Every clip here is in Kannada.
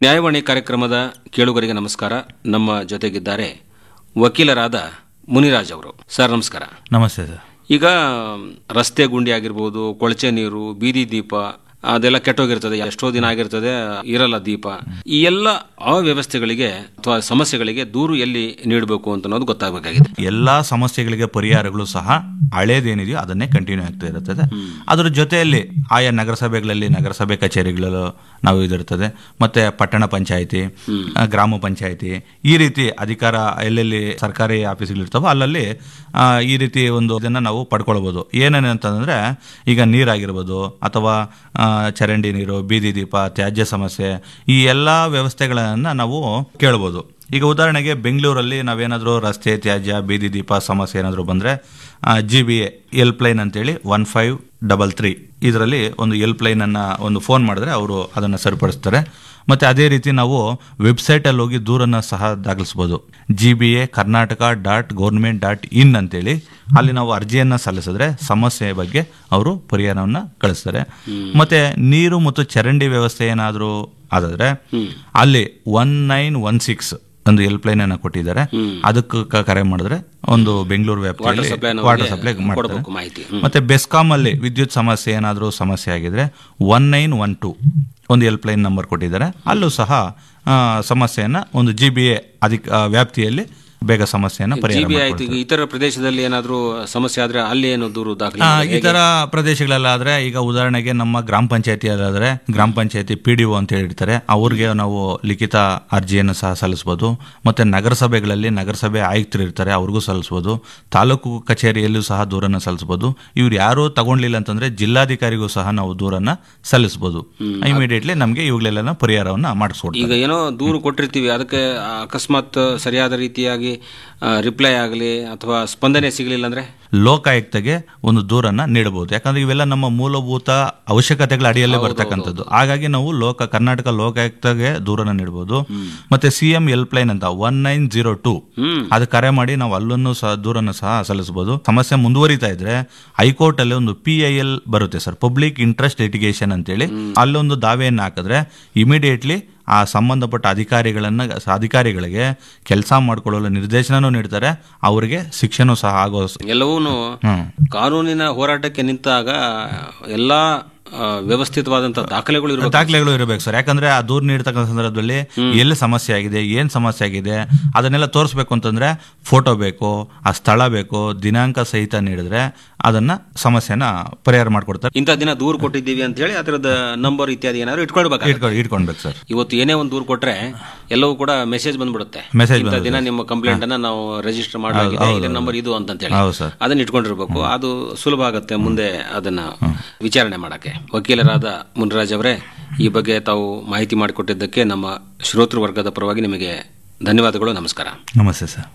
ನ್ಯಾಯವಾಣಿ ಕಾರ್ಯಕ್ರಮದ ಕೇಳುಗರಿಗೆ ನಮಸ್ಕಾರ ನಮ್ಮ ಜೊತೆಗಿದ್ದಾರೆ ವಕೀಲರಾದ ಮುನಿರಾಜ್ ಅವರು ಸರ್ ನಮಸ್ಕಾರ ನಮಸ್ತೆ ಸರ್ ಈಗ ರಸ್ತೆ ಗುಂಡಿ ಆಗಿರ್ಬೋದು ಕೊಳಚೆ ನೀರು ಬೀದಿ ದೀಪ ಅದೆಲ್ಲ ಕೆಟ್ಟೋಗಿರ್ತದೆ ಎಷ್ಟೋ ದಿನ ಆಗಿರ್ತದೆ ಇರಲ್ಲ ದೀಪ ಈ ಎಲ್ಲ ಅವ್ಯವಸ್ಥೆಗಳಿಗೆ ಅಥವಾ ಸಮಸ್ಯೆಗಳಿಗೆ ದೂರು ಎಲ್ಲಿ ನೀಡಬೇಕು ಅಂತ ಅನ್ನೋದು ಗೊತ್ತಾಗಬೇಕಾಗಿದೆ ಎಲ್ಲಾ ಸಮಸ್ಯೆಗಳಿಗೆ ಪರಿಹಾರಗಳು ಸಹ ಹಳೇದೇನಿದೆಯೋ ಅದನ್ನೇ ಕಂಟಿನ್ಯೂ ಆಗ್ತಾ ಇರುತ್ತದೆ ಅದರ ಜೊತೆಯಲ್ಲಿ ಆಯಾ ನಗರಸಭೆಗಳಲ್ಲಿ ನಗರಸಭೆ ಕಚೇರಿಗಳಲ್ಲೂ ನಾವು ಇದಿರ್ತದೆ ಮತ್ತೆ ಪಟ್ಟಣ ಪಂಚಾಯಿತಿ ಆ, ಗ್ರಾಮ ಪಂಚಾಯಿತಿ ಈ ರೀತಿ ಅಧಿಕಾರ ಎಲ್ಲೆಲ್ಲಿ ಸರ್ಕಾರಿ ಆಫೀಸ್ಗಳಿರ್ತಾವೋ ಅಲ್ಲಲ್ಲಿ ಆ, ಈ ರೀತಿ ಒಂದು ಇದನ್ನ ನಾವು ಪಡ್ಕೊಳ್ಬೋದು ಏನೇನು ಅಂತಂದ್ರೆ ಈಗ ನೀರಾಗಿರ್ಬೋದು ಅಥವಾ ಆ, ಚರಂಡಿ ನೀರು ಬೀದಿ ದೀಪ ತ್ಯಾಜ್ಯ ಸಮಸ್ಯೆ ಈ ಎಲ್ಲ ವ್ಯವಸ್ಥೆಗಳನ್ನ ನಾವು ಕೇಳ್ಬೋದು ಈಗ ಉದಾಹರಣೆಗೆ ಬೆಂಗಳೂರಲ್ಲಿ ನಾವೇನಾದರೂ ರಸ್ತೆ ತ್ಯಾಜ್ಯ ಬೀದಿ ದೀಪ ಸಮಸ್ಯೆ ಏನಾದರೂ ಬಂದರೆ G B A help line ಅಂತೇಳಿ ಒನ್ ಫೈವ್ ಡಬಲ್ ತ್ರೀ ಇದರಲ್ಲಿ ಒಂದು ಹೆಲ್ಪ್ ಲೈನನ್ನು ಒಂದು ಫೋನ್ ಮಾಡಿದ್ರೆ ಅವರು ಅದನ್ನು ಸರಿಪಡಿಸ್ತಾರೆ ಮತ್ತು ಅದೇ ರೀತಿ ನಾವು ವೆಬ್ಸೈಟಲ್ಲಿ ಹೋಗಿ ದೂರನ್ನು ಸಹ ದಾಖಲಿಸ್ಬೋದು G B A Karnataka dot government dot in ಅಂತೇಳಿ ಅಲ್ಲಿ ನಾವು ಅರ್ಜಿಯನ್ನು ಸಲ್ಲಿಸಿದ್ರೆ ಸಮಸ್ಯೆ ಬಗ್ಗೆ ಅವರು ಪರಿಹಾರವನ್ನು ಕಳಿಸ್ತಾರೆ ಮತ್ತೆ ನೀರು ಮತ್ತು ಚರಂಡಿ ವ್ಯವಸ್ಥೆ ಏನಾದರೂ ಆದಾದ್ರೆ ಅಲ್ಲಿ ಒನ್ ನೈನ್ ಒನ್ ಸಿಕ್ಸ್ ಒಂದು ಹೆಲ್ಪ್ ಲೈನ್ ಅನ್ನ ಕೊಟ್ಟಿದ್ದಾರೆ ಅದಕ್ಕೆ ಕ- ಕರೆ ಮಾಡಿದ್ರೆ ಒಂದು ಬೆಂಗಳೂರು ವ್ಯಾಪ್ತಿಯಲ್ಲಿ supply ನವ್ರಿಗೆ ವಾಟರ್ ಸಪ್ಲೈ ಮಾಡ್ತಾರೆ ಕೊಡ್ಬೇಕು ಮಾಹಿತಿ. ಮತ್ತೆ ಬೆಸ್ಕಾಂ ಅಲ್ಲಿ ವಿದ್ಯುತ್ ಸಮಸ್ಯೆ ಏನಾದರೂ ಸಮಸ್ಯೆ ಆಗಿದ್ರೆ ಒನ್ ನೈನ್ ಒನ್ ಟು ಒಂದು ಹೆಲ್ಪ್ ಲೈನ್ ನಂಬರ್ ಕೊಟ್ಟಿದ್ದಾರೆ ಅಲ್ಲೂ ಸಹ ಆ, ಸಮಸ್ಯೆಯನ್ನ ಒಂದು ಜಿ ಬಿ ಎ ಅಧಿಕ ಆ, ವ್ಯಾಪ್ತಿಯಲ್ಲಿ ಬೇಗ ಸಮಸ್ಯೆಯನ್ನ ಜಿ ಪರಿಹಾರ ಬಿ ಮಾಡ್ಕೊಳ್ತಾರೆ. ಆಯ್ತು ಈಗ ಇತರ ಪ್ರದೇಶದಲ್ಲಿ ಏನಾದರೂ ಸಮಸ್ಯೆ ಆದ್ರೆ ಅಲ್ಲಿ ಏನು ದೂರು ದಾಖಲೆ ಆ, ಮಾಡೋದು? ಈ ತರ ಪ್ರದೇಶಗಳಲ್ಲಾದ್ರೆ ಈಗ ಉದಾಹರಣೆಗೆ ನಮ್ಮ ಗ್ರಾಮ ಪಂಚಾಯತಿಯಲ್ಲಾದ್ರೆ ಗ್ರಾಮ ಪಂಚಾಯತಿ ಪಿ ಡಿ ಒ ಅಂತ ಹೇಳಿರ್ತಾರೆ ಅವ್ರಿಗೆ ನಾವು ಲಿಖಿತ ಅರ್ಜಿಯನ್ನು ಸಹ ಸಲ್ಲಿಸಬಹುದು ಮತ್ತೆ ನಗರಸಭೆಗಳಲ್ಲಿ ನಗರಸಭೆ ಆಯುಕ್ತರು ಇರ್ತಾರೆ ಅವ್ರಿಗೂ ಸಲ್ಲಿಸಬಹುದು ತಾಲೂಕು ಕಚೇರಿಯಲ್ಲೂ ಸಹ ದೂರನ್ನ ಸಲ್ಲಿಸಬಹುದು ಇವ್ರು ಯಾರು ತಗೊಂಡ್ಲಿಲ್ಲ ಅಂತಂದ್ರೆ ಜಿಲ್ಲಾಧಿಕಾರಿಗೂ ಸಹ ನಾವು ದೂರನ್ನ ಸಲ್ಲಿಸಬಹುದು ಇಮಿಡಿಯೇಟ್ಲಿ ನಮಗೆ ಇವುಗಳೆಲ್ಲ ಪರಿಹಾರವನ್ನ ಮಾಡಿಸ್ಕೊಡ್ತಾರೆ ಈಗ ಏನೋ ದೂರು ಕೊಟ್ಟಿರ್ತೀವಿ ಅದಕ್ಕೆ ಅಕಸ್ಮಾತ್ ಸರಿಯಾದ ರೀತಿಯಾಗಿ ರಿಪ್ಲೈ ಆಗಲಿ ಅಥವಾ ಸ್ಪಂದನೆ ಸಿಗಲಿಲ್ಲ ಅಂದ್ರೆ ಲೋಕಾಯುಕ್ತಗೆ ಒಂದು ದೂರನ್ನ ನೀಡಬಹುದು ಯಾಕಂದ್ರೆ ಇವೆಲ್ಲ ನಮ್ಮ ಮೂಲಭೂತ ಅವಶ್ಯಕತೆಗಳ ಅಡಿಯಲ್ಲೇ ಬರ್ತಕ್ಕಂಥದ್ದು ಹಾಗಾಗಿ ನಾವು ಲೋಕ ಕರ್ನಾಟಕ ಲೋಕಾಯುಕ್ತಗೆ ದೂರನ್ನ ನೀಡಬಹುದು ಮತ್ತೆ ಸಿ ಎಂ ಹೆಲ್ಪ್ ಲೈನ್ ಅಂತ ಒನ್ ನೈನ್ ಜೀರೋ ಟೂ ಅದು ಕರೆ ಮಾಡಿ ನಾವು ಅಲ್ಲನ್ನು ಸಹ ದೂರನ್ನು ಸಹ ಸಲ್ಲಿಸಬಹುದು ಸಮಸ್ಯೆ ಮುಂದುವರಿತಾ ಇದ್ರೆ ಹೈಕೋರ್ಟ್ ಅಲ್ಲಿ ಒಂದು ಪಿ ಐ ಎಲ್ ಬರುತ್ತೆ ಸರ್ ಪಬ್ಲಿಕ್ ಇಂಟ್ರೆಸ್ಟ್ ಲಿಟಿಗೇಷನ್ ಅಂತೇಳಿ ಅಲ್ಲೊಂದು ದಾವೆಯನ್ನು ಹಾಕಿದ್ರೆ ಇಮಿಡಿಯೇಟ್ಲಿ ಆ ಸಂಬಂಧಪಟ್ಟ ಅಧಿಕಾರಿಗಳನ್ನ ಅಧಿಕಾರಿಗಳಿಗೆ ಕೆಲಸ ಮಾಡಿಕೊಳ್ಳಲು ನಿರ್ದೇಶನನೂ ನೀಡ್ತಾರೆ ಅವರಿಗೆ ಶಿಕ್ಷೆನೂ ಸಹ ಆಗೋ ಎಲ್ಲವೂ ಹ್ಮ್ ಕಾನೂನಿನ ಹೋರಾಟಕ್ಕೆ ನಿಂತಾಗ ಎಲ್ಲಾ ಆ, ವ್ಯವಸ್ಥಿತವಾದಂತಹ ದಾಖಲೆಗಳು ಇರಬೇಕು ದಾಖಲೆಗಳು ಇರಬೇಕು ಸರ್ ಯಾಕಂದ್ರೆ ಆ ದೂರ ನೀಡತಕ್ಕಂಥ ಸಂದರ್ಭದಲ್ಲಿ ಎಲ್ಲಿ ಸಮಸ್ಯೆ ಆಗಿದೆ ಏನ್ ಸಮಸ್ಯೆ ಆಗಿದೆ ಅದನ್ನೆಲ್ಲ ತೋರಿಸ್ಬೇಕು ಅಂತಂದ್ರೆ ಫೋಟೋ ಬೇಕು ಆ ಸ್ಥಳ ಬೇಕು ದಿನಾಂಕ ಸಹಿತ ನೀಡಿದ್ರೆ ಅದನ್ನ ಸಮಸ್ಯೆನ ಪರಿಹಾರ ಮಾಡ್ಕೊಡ್ತಾರೆ ಇಂಥ ದಿನ ದೂರು ಕೊಟ್ಟಿದ್ದೀವಿ ಅಂತ ಹೇಳಿ ಅದರದ ನಂಬರ್ ಇತ್ಯಾದಿ ಏನಾದ್ರು ಇಟ್ಕೊಳ್ಬೇಕು ಇಟ್ಕೊಂಡು ಇಟ್ಕೊಳ್ಬೇಕು ಸರ್ ಇವತ್ತು ಏನೇ ಒಂದು ದೂರು ಕೊಟ್ರೆ ಎಲ್ಲವೂ ಕೂಡ ಮೆಸೇಜ್ ಬಂದ್ಬಿಡುತ್ತೆ Message ಇಂಥ ದಿನ ನಿಮ್ಮ ಕಂಪ್ಲೇಂಟ್ ಅನ್ನ ನಾವು ರಿಜಿಸ್ಟರ್ ಮಾಡಲಾಗಿದೆ ಇಲ್ಲಿ ನಂಬರ್ ಇದು ಅಂತ ಹೇಳಿ ಹೌದು ಸರ್ ಅದನ್ನ ಇಟ್ಕೊಂಡಿರ್ಬೇಕು ಅದು ಸುಲಭ ಆಗುತ್ತೆ ಮುಂದೆ ಅದನ್ನ ವಿಚಾರಣೆ ಮಾಡಕ್ಕೆ ವಕೀಲರಾದ ಮುನ್ರಾಜ್ ಅವರೇ ಈ ಬಗ್ಗೆ ತಾವು ಮಾಹಿತಿ ಮಾಡಿಕೊಟ್ಟಿದ್ದಕ್ಕೆ ನಮ್ಮ ಶ್ರೋತೃ ವರ್ಗದ ಪರವಾಗಿ ನಿಮಗೆ ಧನ್ಯವಾದಗಳು ನಮಸ್ಕಾರ ನಮಸ್ತೆ ಸರ್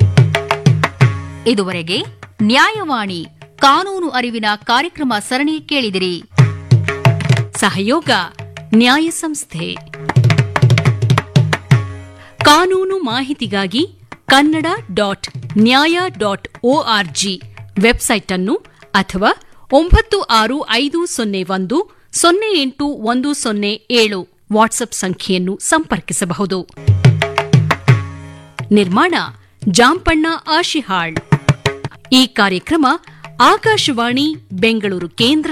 ಇದುವರೆಗೆ ನ್ಯಾಯವಾಣಿ ಕಾನೂನು ಅರಿವಿನ ಕಾರ್ಯಕ್ರಮ ಸರಣಿ ಕೇಳಿದಿರಿ ಸಹಯೋಗ ನ್ಯಾಯ ಸಂಸ್ಥೆ ಕಾನೂನು ಮಾಹಿತಿಗಾಗಿ Kannada dot Nyaya dot O R G website ಅನ್ನು ಅಥವಾ ಒಂಬತ್ತು ಆರು ಐದು ಸೊನ್ನೆ ಒಂದು ಸೊನ್ನೆ ಎಂಟು ಒಂದು ಸೊನ್ನೆ ಏಳು ವಾಟ್ಸ್ಆಪ್ ಸಂಖ್ಯೆಯನ್ನು ಸಂಪರ್ಕಿಸಬಹುದು ನಿರ್ಮಾಣ ಜಾಂಪಣ್ಣ ಆಶಿಹಾಳ್ ಈ ಕಾರ್ಯಕ್ರಮ ಆಕಾಶವಾಣಿ ಬೆಂಗಳೂರು ಕೇಂದ್ರ